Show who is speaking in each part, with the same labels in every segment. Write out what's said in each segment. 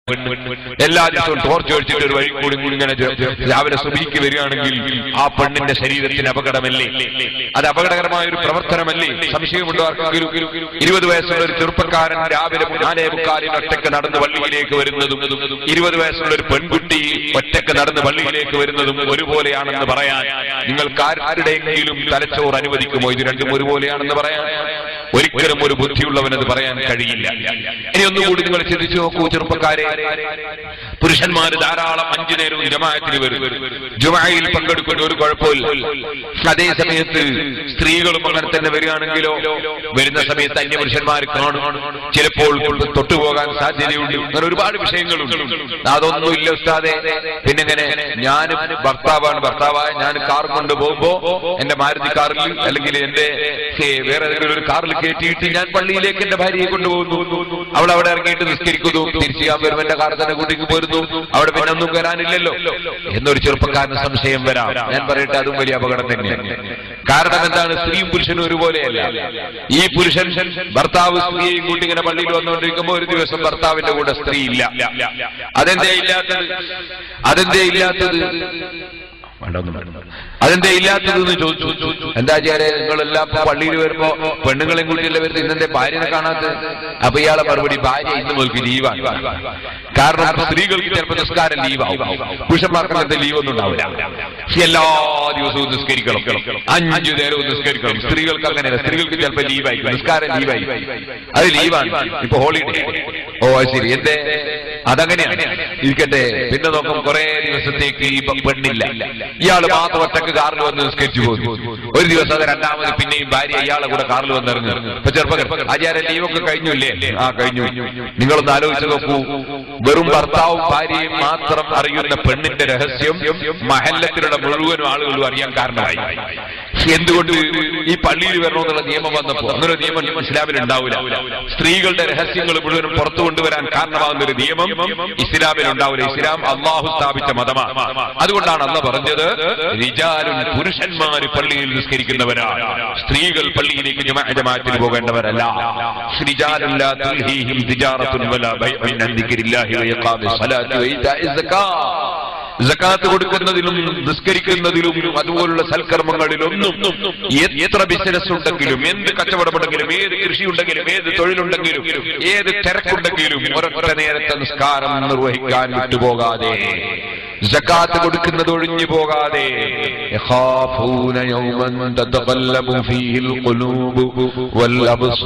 Speaker 1: പെണ്ണ് എല്ലാ ദിവസവും ടോർച്ച് അടിച്ചിട്ട് ഒരു വഴി കൂടി കൂടി ഇങ്ങനെ ജ- രാവിലെ സുബിക്ക് വരികയാണെങ്കിൽ ആ പെണ്ണിന്റെ ശരീരത്തിന് അപകടമല്ലേ അത് അപകടകരമായ ഒരു പ്രവർത്തനമല്ലേ സംശയമുണ്ടോ ആർക്കെങ്കിലും ഇരുപത് വയസ്സുള്ള ഒരു ചെറുപ്പക്കാരൻ രാവിലെ നാലേ മുക്കാലിന് ഒറ്റക്ക് നടന്ന് പള്ളിയിലേക്ക് വരുന്നതും ഇരുപത് വയസ്സുള്ള ഒരു പെൺകുട്ടി ഒറ്റക്ക് നടന്ന് പള്ളിയിലേക്ക് വരുന്നതും ഒരുപോലെയാണെന്ന് പറയാൻ നിങ്ങൾക്ക് ആരുടെയെങ്കിലും തലച്ചോറ് അനുവദിക്കുമോ ഇത് രണ്ടും ഒരുപോലെയാണെന്ന് പറയാൻ ഒരിക്കലും ഒരു ബുദ്ധിയുള്ളവനത് പറയാൻ കഴിയില്ല ഇനി ഒന്നുകൂടി നിങ്ങൾ ചിന്തിച്ചു നോക്കൂ ചെറുപ്പക്കാരെ പുരുഷന്മാര് ധാരാളം അഞ്ചു നേരവും ജമാഅത്തിന് വരും ജുമായിൽ പങ്കെടുക്കുന്ന ഒരു കുഴപ്പമില്ല അതേ സമയത്ത് സ്ത്രീകളും അങ്ങനെ തന്നെ വരികയാണെങ്കിലോ വരുന്ന സമയത്ത് അന്യപുരുഷന്മാർ കാണും ചിലപ്പോൾ തൊട്ടുപോകാൻ സാധ്യതയുണ്ട് അങ്ങനെ ഒരുപാട് വിഷയങ്ങളുണ്ട് അതൊന്നും ഇല്ല ഉസ്താദെ പിന്നെ ഇങ്ങനെ ഞാനും ഭർത്താവാണ് ഭർത്താവായ ഞാൻ കാർ കൊണ്ട് പോകുമ്പോ എന്റെ മാരുതി കാറിൽ അല്ലെങ്കിൽ എന്റെ ഹേ, വേറെ ഏതെങ്കിലും ഒരു കാറിൽ കയറ്റിയിട്ട് ഞാൻ പള്ളിയിലേക്ക് എന്റെ ഭാര്യയെ കൊണ്ടുപോകുന്നു അവൾ അവിടെ ഇറങ്ങിയിട്ട് നിസ്കരിക്കുന്നു തിരിച്ച് ഞാൻ വരുമ്പോ എന്റെ കാർ തന്നെ കൂട്ടിക്ക് പോരുന്നു അവിടെ പിന്നെ ഒന്നും വരാനില്ലല്ലോ എന്നൊരു ചെറുപ്പക്കാരന് സംശയം വരാം ഞാൻ പറയട്ടെ അതും വലിയ അപകടം തന്നെയാണ് കാരണം എന്താണ് സ്ത്രീയും പുരുഷനും ഒരുപോലെയല്ല ഈ പുരുഷൻ ഭർത്താവ് സ്ത്രീയെയും കൂട്ടി ഇങ്ങനെ പള്ളിയിൽ വന്നുകൊണ്ടിരിക്കുമ്പോ ഒരു ദിവസം ഭർത്താവിന്റെ കൂടെ സ്ത്രീ ഇല്ല അതെന്തേ ഇല്ലാത്തത് അതെന്തേ ഇല്ലാത്തത് വേണ്ട, ഒന്നും വേണ്ട. അതെന്തേ ഇല്ലാത്തതെന്ന് ചോദിച്ചു എന്താ ചെയ്യാരെ നിങ്ങളെല്ലാം ഇപ്പൊ പള്ളിയിൽ വരുമ്പോ പെണ്ണുങ്ങളെയും കൂട്ടിയല്ലേ വരുന്നത് ഇന്നെന്റെ ഭാര്യനെ കാണാത്തത് അപ്പൊ ഇയാളെ മറുപടി ഭാര്യ ഇന്ന് മുതൽക്ക് ലീവാണ് കാരണം സ്ത്രീകൾക്ക് ചിലപ്പോൾ നിസ്കാരം ലീവാവും പുരുഷന്മാർക്ക് അങ്ങനത്തെ ലീവ് ഒന്നും ഉണ്ടാവില്ല എല്ലാ ദിവസവും നിസ്കരിക്കണം അഞ്ചു നേരവും നിസ്കരിക്കണം സ്ത്രീകൾക്ക് അങ്ങനെയല്ല സ്ത്രീകൾക്ക് ചിലപ്പോൾ ലീവായിരിക്കും നിസ്കാരം ലീവായി അത് ലീവാണ് ഇപ്പൊ ഹോളിഡേ ഓ അത് ശരി എന്തേ അതങ്ങനെയാണ് ഇരിക്കട്ടെ പിന്നെ നോക്കും കുറെ ദിവസത്തേക്ക് ഈ പെ- പെണ്ണില്ല ഇയാള് മാത്രം ഒറ്റക്ക് കാറിൽ വന്ന് നിസ്കരിച്ചു പോകുന്നു ഒരു ദിവസം അത് രണ്ടാമത് പിന്നെയും ഭാര്യ ഇയാളെ കൂടെ കാറിൽ വന്നിറങ്ങി ഇപ്പൊ ചെറുപ്പം ആചാര ലീവൊക്കെ കഴിഞ്ഞു ഇല്ലേ ആ കഴിഞ്ഞു നിങ്ങളൊന്ന് ആലോചിച്ച് നോക്കൂ വെറും ഭർത്താവും ഭാര്യയും മാത്രം അറിയുന്ന പെണ്ണിന്റെ രഹസ്യം മഹല്ലത്തിലുള്ള മുഴുവൻ ആളുകളും അറിയാൻ കാരണമായി എന്തുകൊണ്ട് ഈ പള്ളിയിൽ വരണമെന്നുള്ള നിയമം വന്നപ്പോ അങ്ങനെ ഒരു നിയമം ഇസ്ലാമിൽ ഉണ്ടാവില്ല സ്ത്രീകളുടെ രഹസ്യങ്ങൾ മുഴുവനും പുറത്തു കൊണ്ടുവരാൻ കാരണമാകുന്ന ഒരു നിയമം ഇസ്ലാമിൽ ഉണ്ടാവില്ല ഇസ്ലാം അള്ളാഹു സ്ഥാപിച്ച മതമാണ് അതുകൊണ്ടാണ് അല്ല പറഞ്ഞത് റിജാലും പുരുഷന്മാര് പള്ളിയിൽ നിസ്കരിക്കുന്നവരാണ് സ്ത്രീകൾ പള്ളിയിലേക്ക് ജമാ- ജമാഅത്തിന് പോകേണ്ടവരല്ല റിജാലുൻ ലാ തുൽഹീഹിം തിജാറത്തുൻ വലാ ബൈഉൻ അൻ ദിക്രില്ലാഹി വഇഖാമിസ് സ്വലാത്തി വഇതാഇസ് സക്കാത്ത് സക്കാത്ത് കൊടുക്കുന്നതിലും നിസ്കരിക്കുന്നതിലും അതുപോലുള്ള സൽക്കർമ്മങ്ങളിലൊന്നും എത്ര ബിസിനസ് ഉണ്ടെങ്കിലും എന്ത് കച്ചവടമുണ്ടെങ്കിലും ഏത് കൃഷി ഉണ്ടെങ്കിലും ഏത് തൊഴിലുണ്ടെങ്കിലും ഏത് തിരക്കുണ്ടെങ്കിലും ഒരൊറ്റ നേരത്തെ നിസ്കാരം നിർവഹിക്കാൻ വിട്ടുപോകാതെ സക്കാത്ത് കൊടുക്കുന്നത് ഒഴിഞ്ഞു പോകാതെ യഖാഫൂന യൗമൻ തതഖല്ലബു ഫീഹിൽ ഖുലൂബു വൽ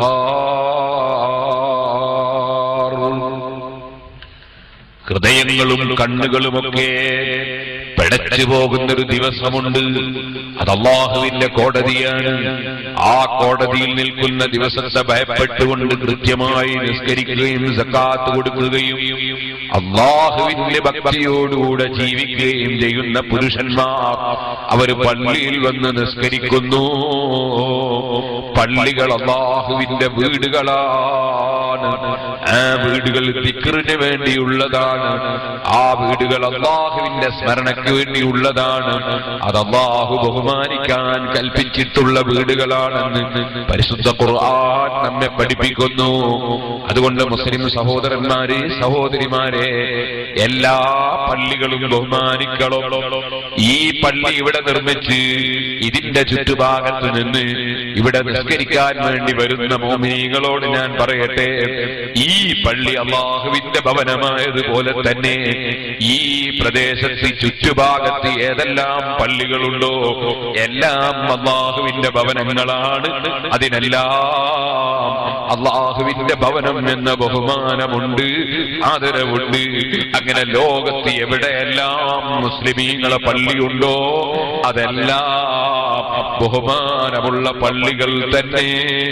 Speaker 1: അബ്സാർ ഹൃദയങ്ങളും കണ്ണുകളുമൊക്കെ പിടച്ചു പോകുന്നൊരു ദിവസമുണ്ട് അത് അള്ളാഹുവിന്റെ കോടതിയാണ് ആ കോടതിയിൽ നിൽക്കുന്ന ദിവസത്തെ ഭയപ്പെട്ടുകൊണ്ട് കൃത്യമായി നിസ്കരിക്കുകയും സക്കാത്ത് കൊടുക്കുകയും അള്ളാഹുവിന്റെ ഭക്തിയോടുകൂടെ ജീവിക്കുകയും ചെയ്യുന്ന പുരുഷന്മാർ അവർ പള്ളിയിൽ വന്ന് നിസ്കരിക്കുന്നു പള്ളികൾ അള്ളാഹുവിന്റെ വീടുകളാണ് ആ വീടുകൾ ദിക്റിന് വേണ്ടിയുള്ളതാണ് ആ വീടുകൾ അള്ളാഹുവിന്റെ സ്മരണയ്ക്ക് വേണ്ടിയുള്ളതാണ് അത് അള്ളാഹു ബഹുമാനിക്കാൻ കൽപ്പിച്ചിട്ടുള്ള വീടുകളാണെന്ന് പരിശുദ്ധ ഖുർആൻ നമ്മെ പഠിപ്പിക്കുന്നു അതുകൊണ്ട് മുസ്ലിം സഹോദരന്മാരെ സഹോദരിമാരെ എല്ലാ പള്ളികളും ബഹുമാനിക്കണം ഈ പള്ളി ഇവിടെ നിർമ്മിച്ച് ഇതിന്റെ ചുറ്റുഭാഗത്ത് നിന്ന് ഇവിടെ നിസ്കരിക്കാൻ വേണ്ടി വരുന്ന മോമിനികളോട് ഞാൻ പറയട്ടെ ഈ പള്ളി അള്ളാഹുവിന്റെ ഭവനമായതുപോലെ തന്നെ ഈ പ്രദേശത്ത് ചുറ്റുഭാഗത്ത് ഏതെല്ലാം പള്ളികളുണ്ടോ എല്ലാം അള്ളാഹുവിന്റെ ഭവനങ്ങളാണ് അതിനെല്ലാം അള്ളാഹുവിന്റെ ഭവനം എന്ന ബഹുമാനമുണ്ട് ആദരവുണ്ട് അങ്ങനെ ലോകത്ത് എവിടെയെല്ലാം മുസ്ലിമീങ്ങളെ പള്ളിയുണ്ടോ അതെല്ലാം ബഹുമാനമുള്ള പള്ളികൾ തന്നെ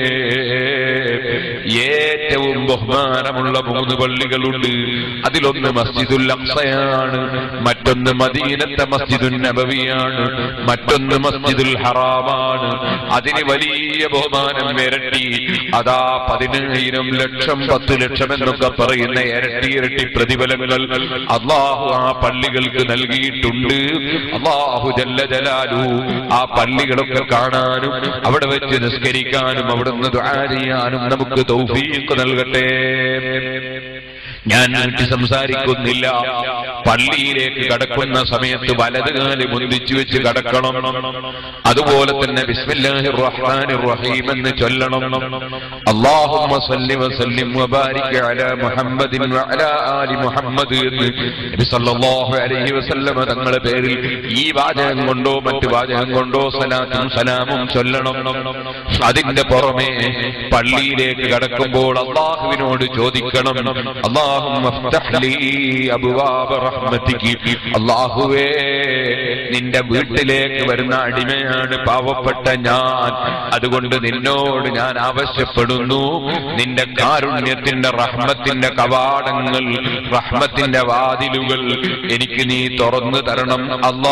Speaker 1: ഏറ്റവും ബഹുമാനമുള്ള മൂന്ന് പള്ളികളുണ്ട് അതിലൊന്ന് മസ്ജിദുൽ അക്സയാണ് മറ്റൊന്ന് മദീനത്തെ മസ്ജിദുൽ നബവിയാണ് മറ്റൊന്ന് മസ്ജിദുൽ ഹറാമാണ് അതിന് വലിയ ബഹുമാനം ഇരട്ടി അതാ പതിനായിരം ലക്ഷം പത്ത് ലക്ഷം എന്നൊക്കെ പറയുന്ന ഇരട്ടി ഇരട്ടി പ്രതിഫലങ്ങൾ അള്ളാഹു ആ പള്ളികൾക്ക് നൽകിയിട്ടുണ്ട് അള്ളാഹു ജല്ല ജലാലു ആ പള്ളികളൊക്കെ കാണാനും അവിടെ വെച്ച് നിസ്കരിക്കാനും അവിടുന്ന് ദുആ ചെയ്യാനും നമുക്ക് തൗഫീഖ് നൽകട്ടെ ഞാൻ നീട്ടി സംസാരിക്കുന്നില്ല പള്ളിയിലേക്ക് കടക്കുന്ന സമയത്ത് വലതുകാല് മുന്തിച്ചു വെച്ച് കടക്കണം അതുപോലെ തന്നെ ബിസ്മില്ലാഹിർ റഹ്മാനിർ റഹീം എന്ന് ചൊല്ലണം അല്ലാഹുമ്മ സല്ലി വസല്ലിം വബാരിക് അലാ മുഹമ്മദിൻ വഅലാ ആലി മുഹമ്മദ് എന്ന് നബി സല്ലല്ലാഹു അലൈഹി വസല്ലമ തങ്ങളുടെ പേരിൽ ഈ വാചകം കൊണ്ടോ മറ്റു വാചകം കൊണ്ടോ സലാത്തും സലാമും ചൊല്ലണം അതിന്റെ പുറമെ പള്ളിയിലേക്ക് കടക്കുമ്പോൾ അള്ളാഹുവിനോട് ചോദിക്കണം അള്ളാഹുമ്മ ഇഫ്തഹ് ലീ അബ്വാബ റഹ്മതികി അള്ളാഹുവേ നിന്റെ വീട്ടിലേക്ക് വരുന്ന അടിമയാണ് പാവപ്പെട്ട ഞാൻ അതുകൊണ്ട് നിന്നോട് ഞാൻ ആവശ്യപ്പെടുന്നു നിന്റെ കാരുണ്യത്തിന്റെ റഹ്മത്തിന്റെ കവാടങ്ങൾ റഹ്മത്തിന്റെ വാതിലുകൾ എനിക്ക് നീ തുറന്നു തരണം അല്ലാ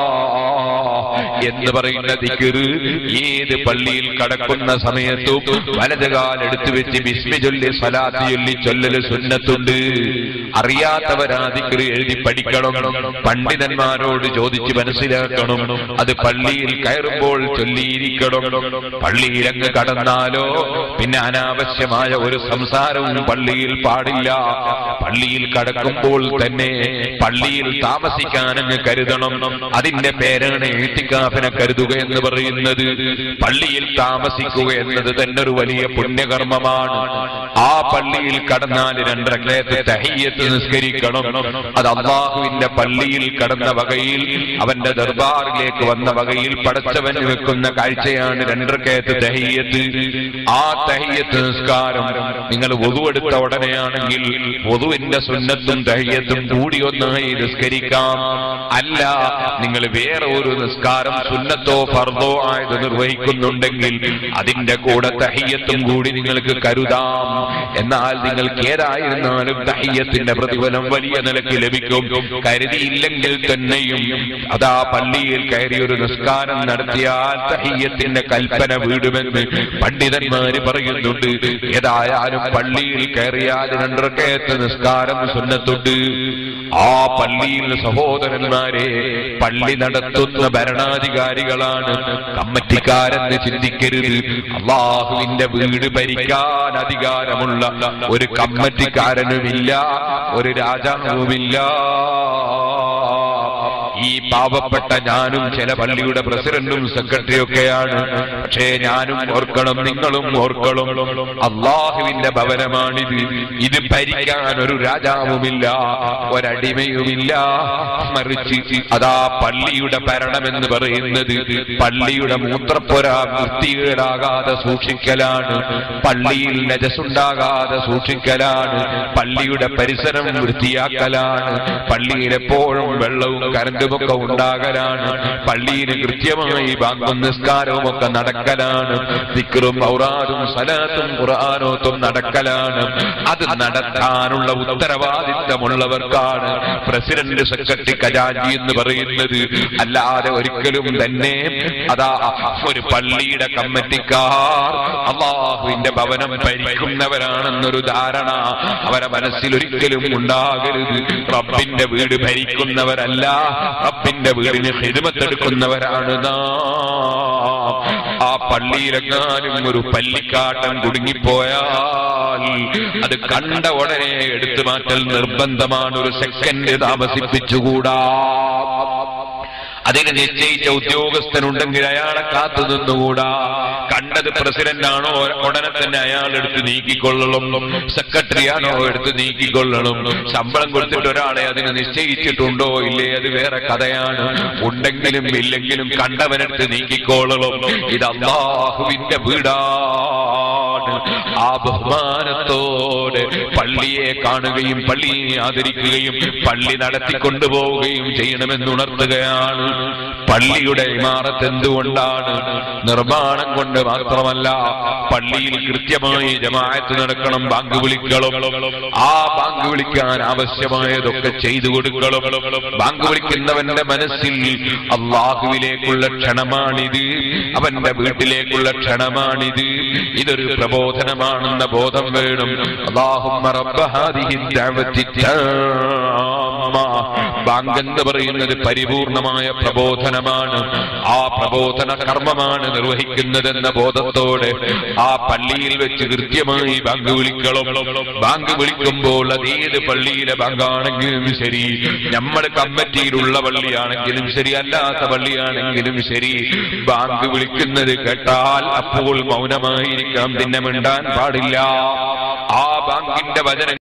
Speaker 1: എന്ന് പറയുന്ന ദിക്കറ് ഏത് പള്ളിയിൽ കടക്കുന്ന സമയത്തും വലത് കാലെടുത്ത് വെച്ച് ബിസ്മി ചൊല്ലി സലാത്ത് ചൊല്ലി ചൊല്ലല് സുന്നത്തുണ്ട് അറിയാത്തവരാ ദിക്കറ് എഴുതി പഠിക്കണം പണ്ഡിതന്മാരോട് ചോദിച്ച് മനസ്സിലാക്കണം അത് പള്ളിയിൽ കയറുമ്പോൾ ചൊല്ലിയിരിക്കണം പള്ളിയിൽ അങ്ങ് കടന്നാലോ പിന്നെ അനാവശ്യമായ ഒരു സംസാരവും പള്ളിയിൽ പാടില്ല പള്ളിയിൽ കടക്കുമ്പോൾ തന്നെ പള്ളിയിൽ താമസിക്കാൻ അങ്ങ് കരുതണം അതിന്റെ പേരാണ് എഴുത്തിക്കാഫിനെ കരുതുക എന്ന് പറയുന്നത് പള്ളിയിൽ താമസിക്കുക എന്നത് തന്നെ ഒരു വലിയ പുണ്യകർമ്മമാണ് ആ പള്ളിയിൽ കടന്നാൽ രണ്ടരക്കളയത്ത് തഹയ്യത്ത് നിസ്കരിക്കണം അത് അള്ളാഹുവിന്റെ പള്ളിയിൽ കടന്ന വകയിൽ അവന്റെ ദർബാറിലേക്ക് വന്ന വകയിൽ പടച്ചവന് വെക്കുന്ന കാഴ്ചയാണ് രണ്ടരക്കയത്ത് തഹയ്യത്ത് ആ തഹയ്യത്ത് നിസ്കാരം നിങ്ങൾ വധുവെടുത്ത ഉടനെയാണെങ്കിൽ വധുവിന്റെ സുന്നത്തും തഹയ്യത്തും കൂടി ഒന്നായി നിസ്കരിക്കാം അല്ല നിങ്ങൾ വേറെ ഒരു നിസ്കാരം സുന്നത്തോ ഫർദോ ആയത് നിർവഹിക്കുന്നുണ്ടെങ്കിൽ അതിന്റെ കൂടെ തഹയ്യത്തും കൂടി നിങ്ങൾക്ക് കരുതാം എന്നാൽ നിങ്ങൾക്ക് ഏതായിരുന്നാലും തഹയ്യത്തിന്റെ പ്രതിഫലം വലിയ നിലയ്ക്ക് ലഭിക്കും കരുതിയില്ലെങ്കിൽ തന്നെയും അതാ പള്ളിയിൽ കയറി ഒരു നിസ്കാരം നടത്തിയാൽ തഹയ്യത്തിന്റെ കൽപ്പന വീടുമെന്ന് പണ്ഡിതന്മാര് പറയുന്നുണ്ട് ഏതായാലും പള്ളിയിൽ കയറിയാൽ രണ്ടരക്കയത്ത് നിസ്കാരം സുന്നത്തുണ്ട് ആ പള്ളിയിൽ സഹോദരന്മാരെ പള്ളി നടത്തുന്ന ഭരണാധികാരികളാണ് കമ്മറ്റിക്കാരെന്ന് ചിന്തിക്കരുത് അള്ളാഹുവിന്റെ വീട് ഭരിക്കാൻ അധികാരമുള്ള ഒരു കമ്മറ്റിക്കാരനുമില്ല ഒരു രാജാവുമില്ല ഈ പാവപ്പെട്ട ഞാനും ചില പള്ളിയുടെ പ്രസിഡന്റും സെക്രട്ടറിയും ഒക്കെയാണ് പക്ഷേ ഞാനും ഓർക്കണം നിങ്ങളും ഓർക്കണം അള്ളാഹുവിന്റെ ഭവനമാണിത് ഇത് ഭരിക്കാൻ ഒരു രാജാവുമില്ല ഒരടിമയുമില്ല മറിച്ച് അതാ പള്ളിയുടെ ഭരണമെന്ന് പറയുന്നത് പള്ളിയുടെ മൂത്രപ്പുര വൃത്തികേടാകാതെ സൂക്ഷിക്കലാണ് പള്ളിയിൽ നജസുണ്ടാകാതെ സൂക്ഷിക്കലാണ് പള്ളിയുടെ പരിസരം വൃത്തിയാക്കലാണ് പള്ളിയിൽ എപ്പോഴും വെള്ളവും കരണ്ടും ഒക്കെ ഉണ്ടാകലാണ് പള്ളിയിൽ കൃത്യമായി ബാങ്കും നിസ്കാരവും ഒക്കെ നടക്കലാണ് ദിക്റും ഔറാദും സലാത്തും ഖുർആാനോത്തും നടക്കലാണ് അത് നടത്താനുള്ള ഉത്തരവാദിത്തമുള്ളവർക്കാണ് പ്രസിഡന്റ് സെക്രട്ടറി ഖജാൻജി എന്ന് പറയുന്നത് അല്ലാതെ ഒരിക്കലും തന്നെ അതാ ഒരു പള്ളിയുടെ കമ്മിറ്റിക്കാർ അള്ളാഹുവിന്റെ ഭവനം ഭരിക്കുന്നവരാണെന്നൊരു ധാരണ അവരെ മനസ്സിൽ ഒരിക്കലും ഉണ്ടാകരുത് റബ്ബിന്റെ വീട് ഭരിക്കുന്നവരല്ല റബ്ബിന്റെ വീടിന് ഹിരുമത്തെടുക്കുന്നവരാണ് നാം ആ പള്ളിയിലെങ്ങാനും ഒരു പല്ലിക്കാട്ടം കുടുങ്ങിപ്പോയാൽ അത് കണ്ട ഉടനെ എടുത്തു മാറ്റൽ നിർബന്ധമാണ് ഒരു സെക്കൻഡ് താമസിപ്പിച്ചുകൂടാ അതിന് നിശ്ചയിച്ച ഉദ്യോഗസ്ഥനുണ്ടെങ്കിൽ അയാളെ കാത്തു നിന്നുകൂടാ കണ്ടത് പ്രസിഡന്റ് ആണോ ഉടനെ തന്നെ അയാൾ എടുത്ത് നീക്കിക്കൊള്ളണം സെക്രട്ടറി ആണോ എടുത്ത് നീക്കിക്കൊള്ളണം ശമ്പളം കൊടുത്തിട്ട് ഒരാളെ അതിന് നിശ്ചയിച്ചിട്ടുണ്ടോ ഇല്ലേ അത് വേറെ കഥയാണ് ഉണ്ടെങ്കിലും ഇല്ലെങ്കിലും കണ്ടവനെടുത്ത് നീക്കിക്കൊള്ളണം ഇത് അള്ളാഹുവിന്റെ വീടാണ് ആ ബഹുമാനത്തോടെ പള്ളിയെ കാണുകയും പള്ളിയെ ആദരിക്കുകയും പള്ളി നടത്തിക്കൊണ്ടുപോവുകയും ചെയ്യണമെന്ന് ഉണർത്തുകയാണ് പള്ളിയുടെ ഇമാറത്ത് എന്തുകൊണ്ടാണ് നിർമ്മാണം കൊണ്ട് മാത്രമല്ല പള്ളിയിൽ കൃത്യമായി ജമാഅത്ത് നടക്കണം ബാങ്ക് വിളിക്കണം ആ ബാങ്ക് വിളിക്കാൻ ആവശ്യമായതൊക്കെ ചെയ്തു കൊടുക്കണം ബാങ്ക് വിളിക്കുന്നവന്റെ മനസ്സിൽ അള്ളാഹുവിലേക്കുള്ള ക്ഷണമാണിത് അവന്റെ വീട്ടിലേക്കുള്ള ക്ഷണമാണിത് ഇതൊരു പ്രബോധനമാണെന്ന ബോധം വേണം അള്ളാഹുമ്മ റബ്ബ ഹാദിഹി الدعوة التامة ബാങ്ക് എന്ന് പറയുന്നത് പരിപൂർണമായ പ്രബോധനമാണ് ആ പ്രബോധന കർമ്മമാണ് നിർവഹിക്കുന്നതെന്ന ബോധത്തോടെ ആ പള്ളിയിൽ വെച്ച് കൃത്യമായി ബാങ്ക് വിളിക്കണം ബാങ്ക് വിളിക്കുമ്പോൾ അതേത് പള്ളിയിലെ ബാങ്കാണെങ്കിലും ശരി നമ്മുടെ കമ്മിറ്റിയിലുള്ള പള്ളിയാണെങ്കിലും ശരി അല്ലാത്ത പള്ളിയാണെങ്കിലും ശരി ബാങ്ക് വിളിക്കുന്നത് കേട്ടാൽ അപ്പോൾ മൗനമായിരിക്കാം പിന്നെ മിണ്ടാൻ പാടില്ല ആ ബാങ്കിന്റെ വചനം